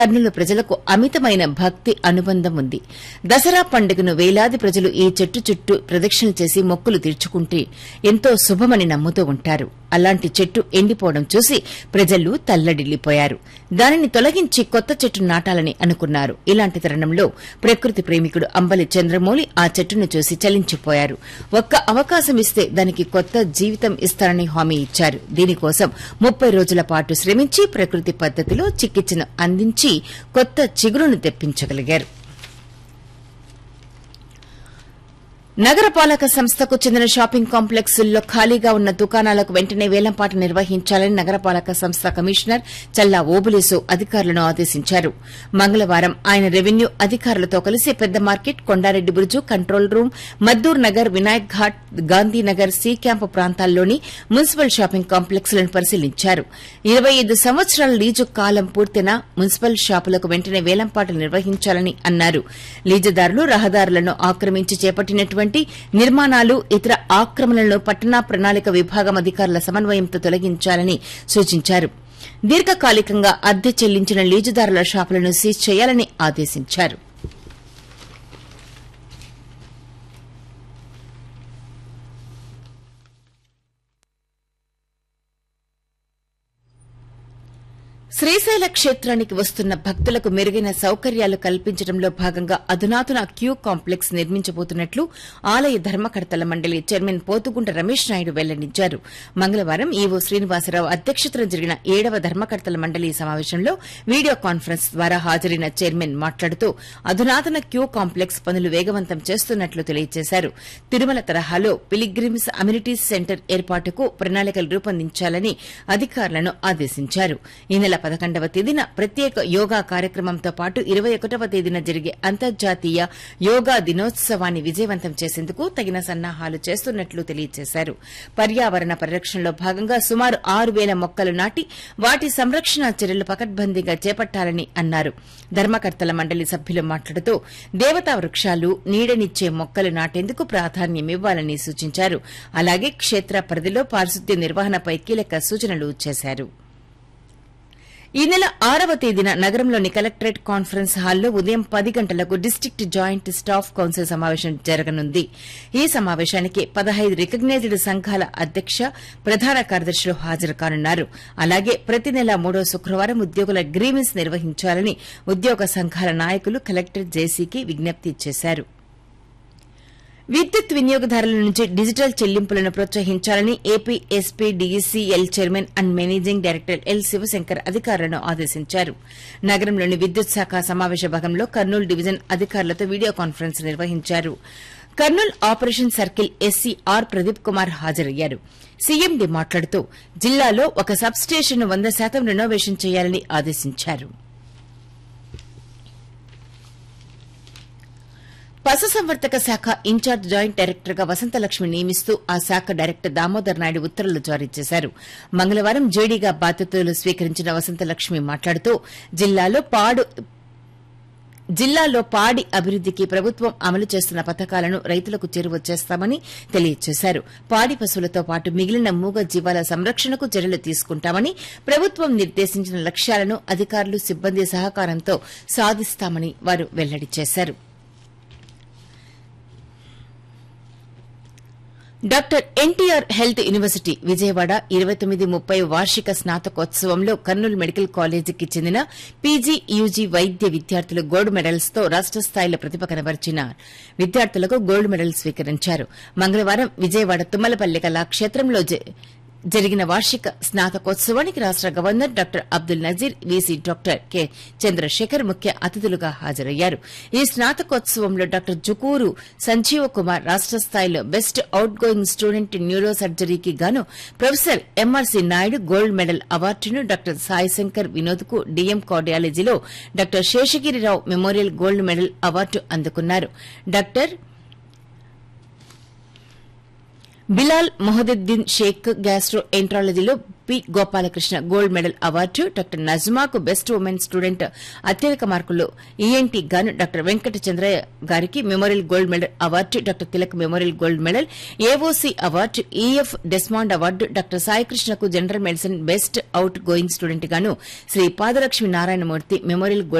కర్నూలు ప్రజలకు అమితమైన భక్తి అనుబంధం ఉంది దసరా పండుగను వేలాది ప్రజలు ఈ చెట్టు చుట్టూ ప్రదక్షిణలు చేసి మొక్కులు తీర్చుకుంటే ఎంతో శుభమని నమ్ముతూ ఉంటారు అలాంటి చెట్టు ఎండిపోవడం చూసి ప్రజలు తల్లడిల్లిపోయారు దానిని తొలగించి కొత్త చెట్టు నాటాలని అనుకున్నారు ఇలాంటి తరుణంలో ప్రకృతి ప్రేమికుడు అంబలి చంద్రమౌళి ఆ చెట్టును చూసి చలించిపోయారు ఒక్క అవకాశం ఇస్తే దానికి కొత్త జీవితం ఇస్తారని హామీ ఇచ్చారు దీనికోసం ముప్పై రోజుల పాటు శ్రమించి ప్రకృతి పద్దతిలో చికిత్సను అందించి కొత్త చిగురును తెప్పించగలిగారు నగరపాలక సంస్థకు చెందిన షాపింగ్ కాంప్లెక్స్ల్లో ఖాళీగా ఉన్న దుకాణాలకు వెంటనే వేలంపాట నిర్వహించాలని నగరపాలక సంస్థ కమిషనర్ చల్లా ఓబులేసు అధికారులను ఆదేశించారు మంగళవారం ఆయన రెవెన్యూ అధికారులతో కలిసి పెద్ద market Kondareddy Buruju control room Maddur Nagar Vinayak Ghat Gandhinagar C camp ప్రాంతాల్లోని మున్సిపల్ షాపింగ్ కాంప్లెక్స్లను పరిశీలించారు ఇరవై ఐదు సంవత్సరాల లీజు కాలం పూర్తయిన మున్సిపల్ షాపులకు వెంటనే వేలంపాటలు నిర్వహించాలని అన్నారు లీజుదారులు రహదారులను ఆక్రమించి చేపట్టినటువంటి నిర్మాణాలు ఇతర ఆక్రమణలను పట్టణ ప్రణాళిక విభాగం అధికారుల సమన్వయంతో తొలగించాలని సూచించారు దీర్ఘకాలికంగా అద్దె చెల్లించిన లీజుదారుల షాపులను సీజ్ చేయాలని ఆదేశించారు శ్రీశైల క్షేత్రానికి వస్తున్న భక్తులకు మెరుగైన సౌకర్యాలు కల్పించడంలో భాగంగా అధునాతన క్యూ కాంప్లెక్స్ నిర్మించబోతున్నట్లు ఆలయ ధర్మకర్తల మండలి చైర్మన్ పోతుగుంట రమేష్ నాయుడు వెల్లడించారు మంగళవారం ఈవో శ్రీనివాసరావు అధ్యక్షతన జరిగిన ఏడవ ధర్మకర్తల మండలి సమావేశంలో వీడియో కాన్ఫరెన్స్ ద్వారా హాజరైన చైర్మన్ మాట్లాడుతూ అధునాతన క్యూ కాంప్లెక్స్ పనులు వేగవంతం చేస్తున్నట్లు తెలియజేశారు తిరుమల తరహాలో పిలిగ్రిమ్స్ అమ్యూనిటీస్ సెంటర్ ఏర్పాటుకు ప్రణాళికలు రూపొందించాలని అధికారులను ఆదేశించారు ఈ నెల పదకొండవ తేదీన ప్రత్యేక యోగా కార్యక్రమంతో పాటు ఇరవై ఒకటవ తేదీన జరిగే అంతర్జాతీయ యోగా దినోత్సవాన్ని విజయవంతం చేసేందుకు తగిన సన్నాహాలు చేస్తున్నట్లు తెలియజేశారు పర్యావరణ పరిరక్షణలో భాగంగా సుమారు ఆరు వేల మొక్కలు నాటి వాటి సంరక్షణ చర్యలు పకడ్బందీగా చేపట్టాలని అన్నారు ధర్మకర్తల మండలి సభ్యులు మాట్లాడుతూ దేవతా వృక్షాలు నీడనిచ్చే మొక్కలు నాటేందుకు ప్రాధాన్యమివ్వాలని సూచించారు అలాగే క్షేత్ర పరిధిలో పారిశుద్ధ్య నిర్వహణపై కీలక సూచనలు చేశారు ఈ నెల ఆరవ తేదీన నగరంలోని కలెక్టరేట్ కాన్ఫరెన్స్ హాల్లో ఉదయం పది గంటలకు డిస్టిక్ట్ జాయింట్ స్టాఫ్ కౌన్సిల్ సమావేశం జరగనుంది ఈ సమావేశానికి పదహైదు రికగ్నైజ్డ్ సంఘాల అధ్యక్ష ప్రధాన కార్యదర్శులు హాజరు కానున్నారు అలాగే ప్రతి నెల మూడో శుక్రవారం ఉద్యోగుల గ్రీవెన్స్ నిర్వహించాలని ఉద్యోగ సంఘాల నాయకులు కలెక్టర్ జేసీకి విజ్ఞప్తి చేశారు విద్యుత్ వినియోగదారుల నుంచి డిజిటల్ చెల్లింపులను ప్రోత్సహించాలని AP SP DCL chairman and managing director L Shivashankar అధికారులను ఆదేశించారు నగరంలోని విద్యుత్ శాఖ సమావేశ భాగంలో కర్నూలు డివిజన్ అధికారులతో వీడియో కాన్ఫరెన్స్ నిర్వహించారు Kurnool operation circle SE R Pradeep Kumar హాజరయ్యారు సీఎండీ మాట్లాడుతూ జిల్లాలో ఒక సబ్ స్టేషన్ వంద శాతం రెనోవేషన్ చేయాలని ఆదేశించారు పశుసంవర్ధక శాఖ ఇన్ఛార్జ్ జాయింట్ డైరెక్టర్ గా వసంతలక్ష్మి నియమిస్తూ ఆ శాఖ డైరెక్టర్ దామోదర్ నాయుడు ఉత్తర్వులు జారీ చేశారు మంగళవారం జేడీగా బాధ్యతలు స్వీకరించిన వసంతలక్ష్మి మాట్లాడుతూ జిల్లాలో పాడు జిల్లాలో పాడి అభివృద్దికి ప్రభుత్వం అమలు చేస్తున్న పథకాలను రైతులకు చేరువ చేస్తామని తెలియజేశారు పాడి పశువులతో పాటు మిగిలిన మూగ జీవాల సంరక్షణకు చర్యలు తీసుకుంటామని ప్రభుత్వం నిర్దేశించిన లక్ష్యాలను అధికారులు సిబ్బంది సహకారంతో సాధిస్తామని వారు వెల్లడి చేశారు doctor NTR health university Vijayawada ఇరవై తొమ్మిది ముప్పై వార్షిక స్నాతకోత్సవంలో కర్నూలు మెడికల్ కాలేజీకి చెందిన పీజీ యూజీ వైద్య విద్యార్థులు గోల్డ్ మెడల్స్ తో రాష్ట స్థాయిలో ప్రతిభ కనబరిచిన విద్యార్థులకు గోల్డ్ మెడల్ స్వీకరించారు మంగళవారం విజయవాడ తుమ్మలపల్లి కళాక్షేత్రంలో జరిగిన వార్షిక స్నాతకోత్సవానికి రాష్ట governor doctor Abdul Nazeer VC doctor K Chandrashekar ముఖ్య అతిథులుగా హాజరయ్యారు ఈ స్నాతకోత్సవంలో డాక్టర్ జుకూరు సంజీవ కుమార్ రాష్ట స్థాయిలో best outgoing student neuro సర్జరీకి గాను professor MRC Naidu gold medal అవార్డును డాక్టర్ సాయి శంకర్ వినోద్ కు డీఎం కార్డియాలజీలో doctor Seshagirirao memorial gold medal award అందుకున్నారు డాక్టర్ బిలాల్ మొహదుద్దీన్ షేక్ గ్యాస్ట్రో ఎంట్రాలజీలో P Gopalakrishna gold medal award doctor నజ్మాకు బెస్ట్ ఉమెన్ స్టూడెంట్ అత్యధిక మార్కులు ఈఎన్టీ గాను డాక్టర్ వెంకట చంద్రయ్య గారికి memorial gold medal award doctor Tilak memorial gold medal AOC award EF Desmond award doctor సాయికృష్ణకు general medicine best outgoing student గాను Shri పాదలక్ష్మి Narayanamurthy memorial